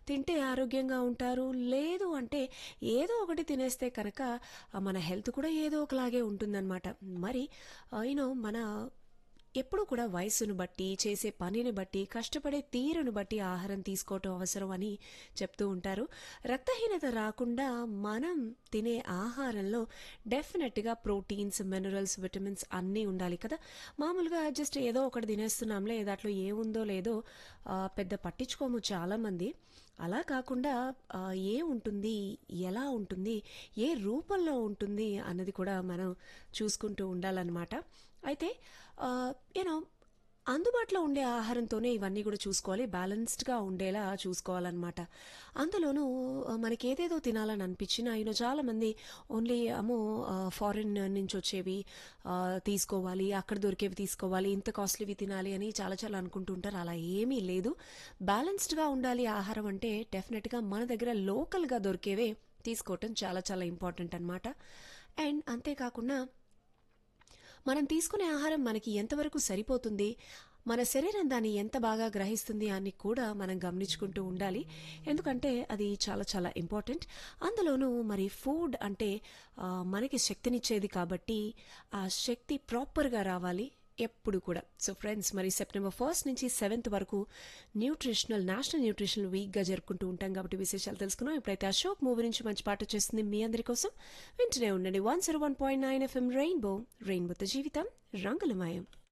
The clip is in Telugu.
తింటే ఆరోగ్యంగా ఉంటారు లేదు అంటే ఏదో ఒకటి తినేస్తే కనుక ఆ, మన హెల్త్ కూడా ఏదో ఒకలాగే ఉంటుందన్నమాట మరి యూనో మన ఎప్పుడు కూడా వయస్సును బట్టి చేసే పనిని బట్టి కష్టపడే తీరును బట్టి ఆహారం తీసుకోవటం అవసరం అని చెప్తూ ఉంటారు రక్తహీనత రాకుండా మనం తినే ఆహారంలో డెఫినెట్గా ప్రోటీన్స్ మినరల్స్ విటమిన్స్ అన్నీ ఉండాలి కదా మామూలుగా జస్ట్ ఏదో ఒకటి తినేస్తున్నాంలే దాంట్లో ఏముందో లేదో ఆ, పెద్ద పట్టించుకోము చాలామంది అలా కాకుండా ఆ, ఏ ఉంటుంది ఎలా ఉంటుంది ఏ రూపంలో ఉంటుంది అన్నది కూడా మనం చూసుకుంటూ ఉండాలన్నమాట అయితే యూనో అందుబాటులో ఉండే ఆహారంతోనే ఇవన్నీ కూడా చూసుకోవాలి బ్యాలెన్స్డ్గా ఉండేలా చూసుకోవాలన్నమాట అందులోనూ ఆ, మనకి ఏదేదో తినాలని అనిపించినా యూనో చాలామంది ఓన్లీ అమ్మో ఫారిన్ నుంచి వచ్చేవి ఆ, తీసుకోవాలి అక్కడ దొరికేవి తీసుకోవాలి ఇంత కాస్ట్లీవి తినాలి అని చాలా చాలా అనుకుంటుంటారు అలా ఏమీ లేదు బ్యాలెన్స్డ్గా ఉండాలి ఆహారం అంటే డెఫినెట్గా మన దగ్గర లోకల్గా దొరికేవే తీసుకోవటం చాలా చాలా ఇంపార్టెంట్ అనమాట అండ్ అంతేకాకుండా మనం తీసుకునే ఆహారం మనకి ఎంతవరకు సరిపోతుంది మన శరీరం దాన్ని ఎంత బాగా గ్రహిస్తుంది అని కూడా మనం గమనించుకుంటూ ఉండాలి ఎందుకంటే అది చాలా చాలా ఇంపార్టెంట్ అందులోనూ మరి ఫుడ్ అంటే ఆ, మనకి శక్తినిచ్చేది కాబట్టి ఆ శక్తి ప్రాపర్గా రావాలి ఎప్పుడు కూడా సో ఫ్రెండ్స్ మరి సెప్టెంబర్ ఫస్ట్ నుంచి సెవెంత్ వరకు న్యూట్రిషనల్ నేషనల్ న్యూట్రిషనల్ వీక్గా జరుపుకుంటూ ఉంటాం కాబట్టి విశేషాలు తెలుసుకున్నాం ఇప్పుడైతే అశోక్ మూవీ నుంచి మంచి పాట వచ్చేస్తుంది మీ అందరి కోసం వింటూనే ఉండండి one zero one point nine FM rainbow రెయిన్బోతో జీవితం రంగులమయం